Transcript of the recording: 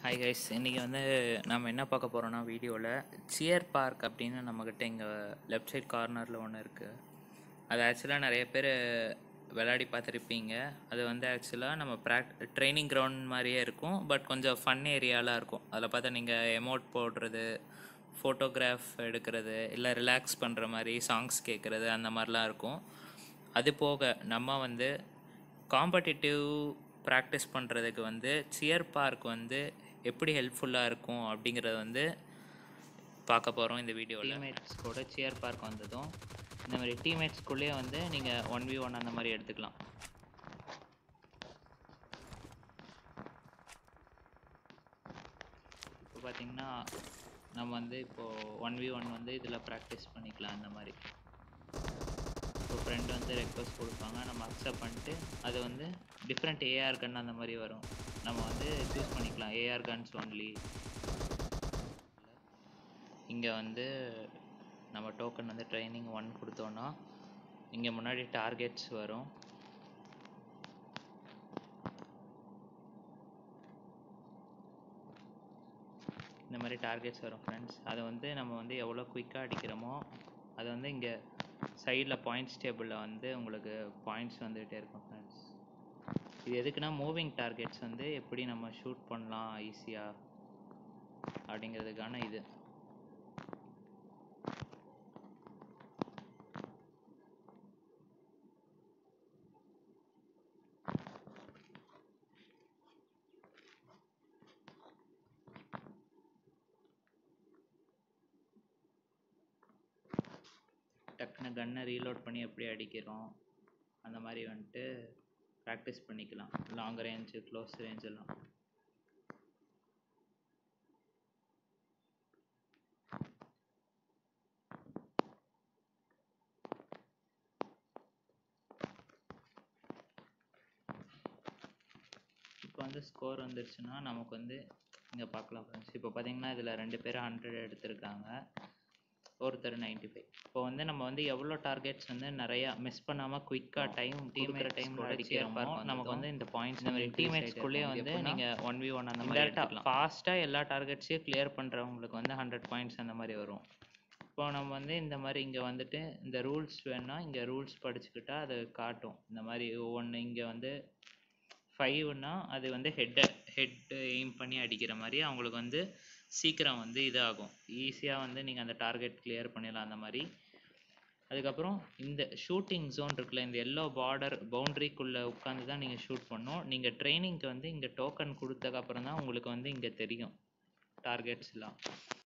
hi guys இன்றைக்கி வந்து நம்ம என்ன பார்க்க போகிறோம்னா வீடியோவில் சியர் பார்க் அப்படின்னு நம்மக்கிட்ட இங்கே லெஃப்ட் சைட் கார்னரில் ஒன்று இருக்குது அது ஆக்சுவலாக நிறைய பேர் விளையாடி பார்த்துருப்பீங்க அது வந்து ஆக்சுவலாக நம்ம ப்ராக் ட்ரைனிங் கிரவுண்ட் மாதிரியே இருக்கும் பட் கொஞ்சம் ஃபன் ஏரியாலாம் இருக்கும் அதில் பார்த்தா நீங்கள் எமௌண்ட் போடுறது ஃபோட்டோகிராஃப் எடுக்கிறது இல்லை ரிலாக்ஸ் பண்ணுற மாதிரி சாங்ஸ் கேட்குறது அந்த மாதிரிலாம் இருக்கும் அது போக நம்ம வந்து காம்படிட்டிவ் ப்ராக்டிஸ் பண்ணுறதுக்கு வந்து சியர் பார்க் வந்து எப்படி ஹெல்ப்ஃபுல்லாக இருக்கும் அப்படிங்கிறத வந்து பார்க்க போகிறோம் இந்த வீடியோவில் டீம்மேட்ஸ் கூட சியர் பார்க் வந்ததும் இந்த மாதிரி டீம்மேட்ஸ்குள்ளேயே வந்து நீங்கள் ஒன் வி ஒன் அந்த மாதிரி எடுத்துக்கலாம் இப்போ பார்த்தீங்கன்னா நம்ம வந்து இப்போது ஒன் வி ஒன் வந்து இதில் ப்ராக்டிஸ் பண்ணிக்கலாம் இந்த மாதிரி இப்போ ஃப்ரெண்ட் வந்து ரெக்வஸ்ட் கொடுப்பாங்க நம்ம அக்செப்ட் பண்ணிட்டு அது வந்து டிஃப்ரெண்ட் ஏஆர் கன் அந்த மாதிரி வரும் நம்ம வந்து சூஸ் பண்ணிக்கலாம் ஏஆர் கன்ஸ் ஒன்லி இங்கே வந்து நம்ம டோக்கன் வந்து ட்ரைனிங் ஒன் கொடுத்தோன்னா இங்கே முன்னாடி டார்கெட்ஸ் வரும் இந்த மாதிரி டார்கெட்ஸ் வரும் ஃப்ரெண்ட்ஸ் அதை வந்து நம்ம வந்து எவ்வளோ குயிக்காக அடிக்கிறோமோ அது வந்து இங்கே சைடில் பாயிண்ட்ஸ் டேபிளில் வந்து உங்களுக்கு பாயிண்ட்ஸ் வந்துகிட்டே இருக்கும் ஃப்ரெண்ட்ஸ் இது எதுக்குன்னா மூவிங் டார்கெட்ஸ் வந்து எப்படி நம்ம ஷூட் பண்ணலாம் ஈஸியாக அப்படிங்கிறதுக்கான இது டக்குன்னு கன்னை ரீலோட் பண்ணி எப்படி அடிக்கிறோம் அந்த மாதிரி வந்துட்டு ப்ராக்டிஸ் பண்ணிக்கலாம் லாங் ரேஞ்சு க்ளோஸ் ரேஞ்ச் எல்லாம் இப்போ வந்து ஸ்கோர் வந்துருச்சுன்னா நமக்கு வந்து இங்கே பார்க்கலாம் ஃப்ரெண்ட்ஸ் இப்போ பார்த்தீங்கன்னா இதில் ரெண்டு பேரும் ஹண்ட்ரட் எடுத்திருக்காங்க ஒருத்தர் நைன்டி ஃபைவ் இப்போ வந்து நம்ம வந்து எவ்வளோ டார்கெட்ஸ் வந்து நிறையா மிஸ் பண்ணாமல் குயிக்காக டைம் டீம் டைம் அடிக்கிறோமோ நமக்கு வந்து இந்த பாயிண்ட்ஸ் இந்த மாதிரி டீம்மேட்ஸ்குள்ளேயே வந்து நீங்கள் ஒன் வி ஒன் அந்த மாதிரி எடுத்துக்கலாம் ஃபாஸ்ட்டாக எல்லா டார்கெட்ஸையும் கிளியர் பண்ணுறவங்களுக்கு வந்து ஹண்ட்ரட் பாயிண்ட்ஸ் அந்த மாதிரி வரும் இப்போ நம்ம வந்து இந்த மாதிரி இங்கே வந்துட்டு இந்த ரூல்ஸ் வேணால் இங்கே ரூல்ஸ் படிச்சுக்கிட்டா அது காட்டும் இந்த மாதிரி ஒவ்வொன்று இங்கே வந்து ஃபைவ்னா அது வந்து ஹெட்டை ஹெட் எய்ம் பண்ணி அடிக்கிற மாதிரி அவங்களுக்கு வந்து சீக்கிரம் வந்து இதாகும் ஈஸியாக வந்து நீங்கள் அந்த டார்கெட் கிளியர் பண்ணிடலாம் அந்த மாதிரி அதுக்கப்புறம் இந்த ஷூட்டிங் ஜோன் இருக்குல்ல இந்த எல்லோ பார்டர் பவுண்ட்ரிக்குள்ளே உட்காந்து தான் நீங்கள் ஷூட் பண்ணணும் நீங்கள் ட்ரைனிங்க்கு வந்து இங்கே டோக்கன் கொடுத்ததுக்கப்புறம் தான் உங்களுக்கு வந்து இங்கே தெரியும் டார்கெட்ஸ்லாம்